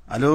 Hello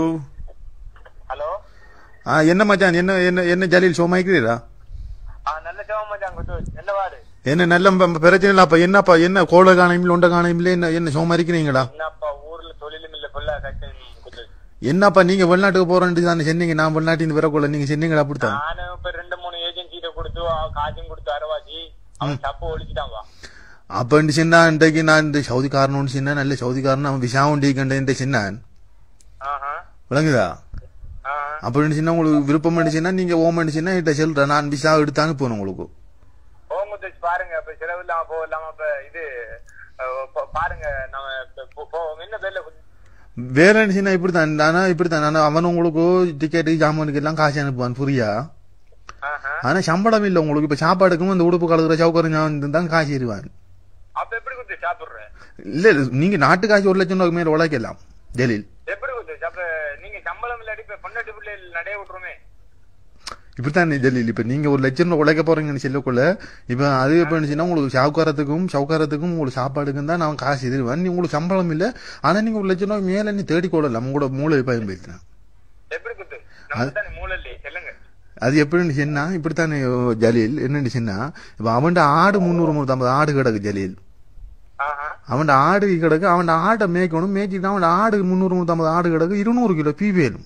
hello ஆ என்ன மச்சான் என்ன என்ன என்ன ஜலீல் சோமாய்க்கிறீரா ஆ நல்ல சிவம் மச்சான் குட்டு என்ன வாடு என்ன நல்ல ப- ப- பிரச்சனை இல்லை அப்ப என்னப்பா என்ன கோல காணையும் ஒண்ட காணையும் என்ன என்ன சோமா இருக்கிறீங்களா என்னப்பா ஊர்ல தொழிலும் இல்ல ஃபுல்லா கஷ்டம் குட்டு என்னப்பா நீங்க வெளிநாட்டுக்கு போறேன்ட்டு தானே சொன்னீங்க நான் வெளிநாட்டின் வரக்குள்ள நீங்க சொன்னீங்களா அப்படித்தான் நானும் இப்ப ரெண்டு மூணு ஏஜென்சிட்ட கொடுத்து அவ காசும் கொடுத்து அரவாச்சி அவன் தப்பு ஒழிச்சிட்டான் வா அப்ப சின்ன இன்றைக்கு நான் இந்த சவுதிக்காரனு சின்ன நல்ல சவுதிக்காரன் அவன் விஷா உண்டிக்கண்ட சின்னான் ஆஹா விளங்குதா ஆ அப்படின்னு சின்ன உங்களுக்கு விருப்பம் இருந்துச்சுன்னா நீங்க ஓம் இருந்துச்சுன்னா இட்ட சொல்றேன் நான் விசா எடுத்து அனுப்புவேன் உங்களுக்கு போகும்போது பாருங்க இப்ப செலவு இல்லாம போக இல்லாம இப்ப இது அஹ், பா- பாருங்க நம்ம இப்ப போ- போவோம் என்ன பேர்ல வேற இருந்துச்சுன்னா இப்படித்தான் ஆனா இப்படித்தான் ஆனா அவன் உங்களுக்கு டிக்கெட்டு ஜாமானுக்கு எல்லாம் காசு அனுப்புவான் புரியா ஆஹா ஆனா சம்பளம் இல்ல உங்களுக்கு இப்ப சாப்பாடுக்கும் இந்த உடுப்பு கலக்குற சவுக்கரம் தான் காசு இருவான் அப்ப எப்படி குத்து சாப்பிடுறேன் இல்ல இல்ல, நீங்க நாட்டு காசு ஒரு லட்சம் ரூபாய்க்கு மேல உழைக்கலாம் ஜலீல் எப்படி குத்து அப்ப நீங்க சம்பளம் இல்லாட்டி இப்ப பொண்டாட்டி பிள்ளை நடைய விட்டுருமே இப்படித்தான் ஜலீல் இப்ப நீங்க ஒரு லட்சம் ரூபாய் உழைக்க போறீங்கன்னு சொல்லக்குள்ள இப்ப அது எப்ப இருந்துச்சுன்னா உங்களுக்கு சவுக்காரத்துக்கும் சவுக்காரத்துக்கும் உங்களுக்கு சாப்பாடுக்கும் தான் நான் காசு எதிர்வேன் நீ உங்களுக்கு சம்பளம் இல்ல ஆனா நீங்க ஒரு லட்சம் ரூபாய் மேல நீ தேடி கொள்ளலாம் உங்களோட மூளை பயன்படுத்தினா எப்படி குத்து நம்ம தானே மூளை இல்லையே சொல்லுங்க அது எப்படின்னு சொன்னா இப்படித்தானே ஜலீல் என்னன்னு சொன்னா இப்ப அவன்ட ஆடு முந்நூறு முந்நூத்தம்பது ஆடு கிடக்கு ஜலீல் ஆஹா அவன் ஆடு கிடக்கு அவன் ஆட்டை மேய்க்கணும் மேய்ச்சிட்டு அவன் ஆடு முந்நூறு முந்நூத்தம்பது ஆடு கிடக்கு இருநூறு கிலோ பீ வேணும்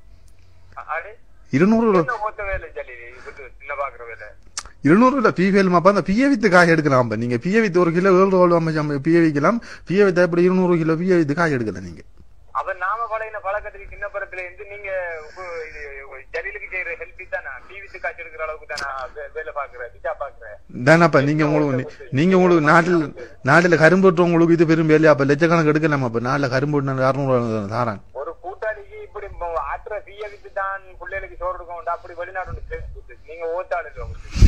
ஆடு இருநூறு கிலோ என்ன ஓத்த வேலை ஜல்லி குத்து சின்ன பாக்குற வேலை இருநூறு கிலோ பீ வேலுமாப்பா அந்த பிய வித்து காய் எடுக்கலாம் அப்ப நீங்க பிய வித்து ஒரு கிலோ ஏழு ரூபா பிய விற்கலாம் பிய வித்து அப்படி இருநூறு கிலோ பிய வித்து காய் எடுக்கலாம் நீங்க அவன் நாம பழகின பழக்கத்துக்கு சின்ன படத்துல இருந்து நீங்க உ- இது ஜலீலுக்கு செய்யற ஹெல்ப் தானா டிவித்து காய்ச்சி எடுக்கிற அளவுக்கு தானா வே- வேலை பாக்குற விசா பாக்குற தானப்பா நீங்க உங்களுக்கு நீங்க உங்களுக்கு நாட்டில் நாட்டுல கரும்பு வெட்டுறவங்களுக்கு இது பெரும் வேலையா அப்ப லட்சக்கணக்கு எடுக்கலாம் அப்ப நாட்டுல கரும்பு வெட்டின அறுநூறு தாரான் ஒரு கூட்டாளிக்கு இப்படி ம- ஆட்டுற தீய வித்து தான் பிள்ளைகளுக்கு சோறு கொடுக்க அப்படி வெளிநாடு ஒண்ணு சேர்த்து கொடுத்து. நீங்க ஓத்தாடு